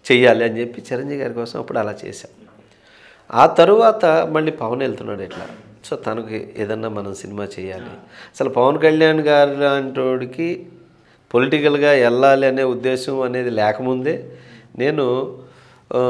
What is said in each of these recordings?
చెయ్యాలి అని చెప్పి చిరంజీవి గారి కోసం అప్పుడు అలా చేశాం ఆ తరువాత మళ్ళీ పవన్ వెళ్తున్నాడు ఇట్లా సో తనకి ఏదన్నా మనం సినిమా చేయాలి అసలు పవన్ కళ్యాణ్ గారు లాంటి వాడికి పొలిటికల్గా వెళ్ళాలి అనే ఉద్దేశం అనేది లేకముందే నేను ఆ,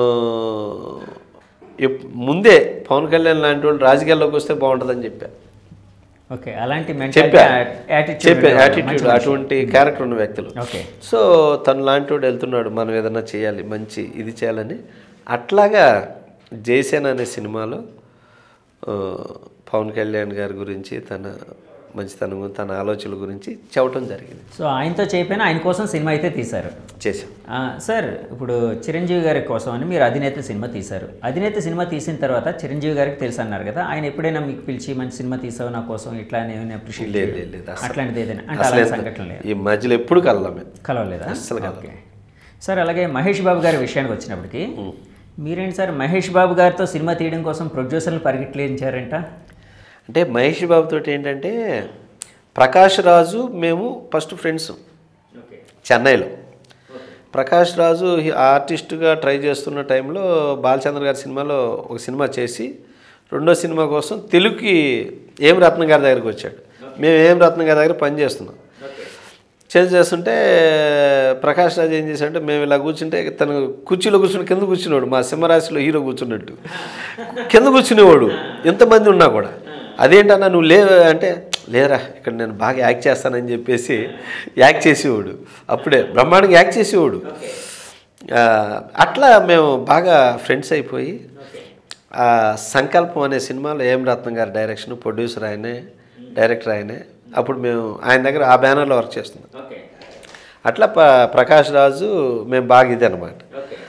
ఎప్- ముందే పవన్ కళ్యాణ్ లాంటి వాళ్ళు రాజకీయాల్లోకి వస్తే బాగుంటుందని చెప్పా ఓకే అలాంటి చెప్పా యాటిట్యూడ్ చెప్పా యాటిట్యూడ్ అటువంటి క్యారెక్టర్ ఉన్న వ్యక్తులు ఓకే సో తను లాంటి వాడు వెళ్తున్నాడు మనం ఏదన్నా చేయాలి మంచి ఇది చేయాలని అట్లాగా జయసేన అనే సినిమాలో ఆ, పవన్ కళ్యాణ్ గారి గురించి తన మంచితనం గురించి, తన ఆలోచనల గురించి చెప్పడం జరిగింది సో ఆయనతో చేయకపోయినా ఆయన కోసం సినిమా అయితే తీశారు చేశాం ఆ, సార్ ఇప్పుడు చిరంజీవి గారి కోసం అని మీరు అధినేత సినిమా తీశారు అధినేత సినిమా తీసిన తర్వాత చిరంజీవి గారికి తెలుసు అన్నారు కదా ఆయన ఎప్పుడైనా మీకు పిలిచి మంచి సినిమా తీసావు నా కోసం ఇట్లా నేను అప్రిషియేట్ లేదు లేదు లేదు అసలు అట్లాంటిది ఏదైనా అంటే అసలు అలాంటి ఎంత- సంఘటన లేదు ఈ మధ్యలో ఎప్పుడు కలదాం మేము కలవలేదా అస్సలు కలవలేదు. ఓకే సార్ అలాగే మహేష్ బాబు గారి విషయానికి వచ్చినప్పటికి మీరేంటి సార్ మహేష్ బాబు గారితో సినిమా తీయడం కోసం ప్రొడ్యూసర్లు పరిగెట్లేంచారంట అంటే మహేష్ బాబుతో ఏంటంటే ప్రకాష్ రాజు మేము ఫస్ట్ ఫ్రెండ్స్ చెన్నైలో ప్రకాష్ రాజు హి- ఆర్టిస్ట్గా ట్రై చేస్తున్న టైంలో బాలచంద్ర గారి సినిమాలో ఒక సినిమా చేసి రెండో సినిమా కోసం తెలుగుకి ఏం రత్నం గారి దగ్గరికి వచ్చాడు మేము ఏం రత్నం గారి దగ్గర పని చేస్తున్నాం చేంజ్ చేస్తుంటే ప్రకాష్ రాజ్ ఏం చేశాడంటే మేము ఇలా కూర్చుంటే తను కుర్చీలో కూర్చుని కింద కూర్చునేవాడు మా సింహరాశిలో హీరో కూర్చున్నట్టు కింద కూర్చునేవాడు ఎంతమంది ఉన్నా కూడా అదేంటన్నా నువ్వు లే అంటే లేరా ఇక్కడ నేను బాగా యాక్ట్ చేస్తానని చెప్పేసి యాక్ట్ చేసేవాడు అప్పుడే బ్రహ్మాండంగా యాక్ట్ చేసేవాడు ఆ, అట్లా మేము బాగా ఫ్రెండ్స్ అయిపోయి ఆ సంకల్పం అనే సినిమాలో ఏం రత్నం గారి డైరెక్షన్ ప్రొడ్యూసర్ ఆయనే డైరెక్టర్ ఆయనే అప్పుడు మేము ఆయన దగ్గర ఆ బ్యానర్లో వర్క్ చేస్తున్నాం అట్లా ప ప్రకాష్ రాజు మేము బాగా ఇది అనమాట